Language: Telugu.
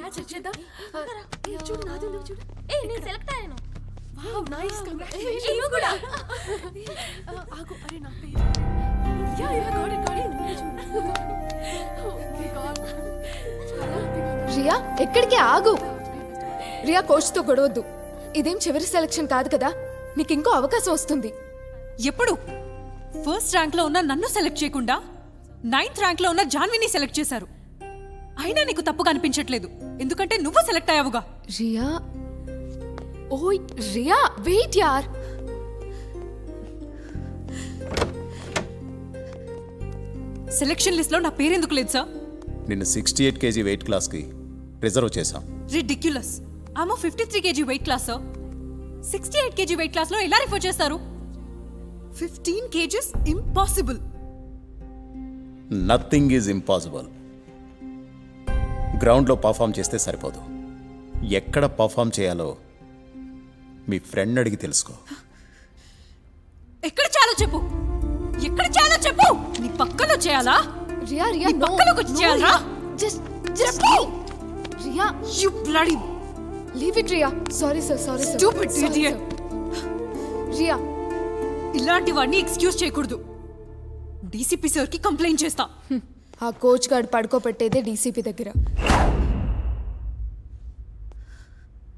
చెక్ చేద్దాం ఆ, ఏ, చూడు నాది ఉంది, చూడు ఏ నేను సెలెక్ట్ అయ్యాను వావ్ నైస్ ఏ, కంగ్రాచులేషన్స్ నువ్వు కూడా ఆగు అరే నా పేరు yeah yeah got it got it oh my god చాలా హ్యాపీగా ఉంది. రియా ఎక్కడికి ఆగు రియా కోచ్తో గొడవద్దు ఇదేం చివరి సెలక్షన్ కాదు కదా నీకు ఇంకో అవకాశం వస్తుంది ఎప్పుడు ఫస్ట్ ర్యాంక్లో ఉన్న నన్ను సెలెక్ట్ చేయకుండా నైన్త్ ర్యాంక్లో ఉన్న జాన్విని సెలెక్ట్ చేశారు అయినా నీకు తప్పుగా అనిపించట్లేదు ఎందుకంటే నువ్వు సెలెక్ట్ అయ్యావుగా రియా ఓయ్ రియా వెయిట్ యార్ సెలెక్షన్ లిస్ట్లో నా పేరెందుకు లేదు సార్ నిన్ను సిక్స్టీ ఎయిట్ కేజీ వెయిట్ క్లాస్కి రిజర్వ్ చేశాం రిడిక్యులస్ ఆమె fifty three KG weight class sir sixty eight KG weight క్లాస్లో ఎలా రిఫర్ చేస్తారు fifteen KGs impossible nothing is impossible గ్రౌండ్లో పర్ఫామ్ చేస్తే సరిపోదు ఎక్కడ పర్ఫామ్ చేయాలో మీ ఫ్రెండ్ అడిగి తెలుసుకో ఎక్కడ చాలో చెప్పు ఎక్కడ చాలో చెప్పు నీ పక్కలో చేయాలా రియా రియా నీ పక్కలోకి వచ్చి చేయాలా? Just just Riya you bloody leave it Riya sorry sir sorry sir Stupid idiot. Riya ఇలాంటి వాడిని ఎక్స్క్యూజ్ చేయకూడదు డీసీపీ సార్కి కంప్లైంట్ చేస్తా ఆ కోచ్ గార్డ్ పడుకోబెట్టేదే డీసీపీ దగ్గర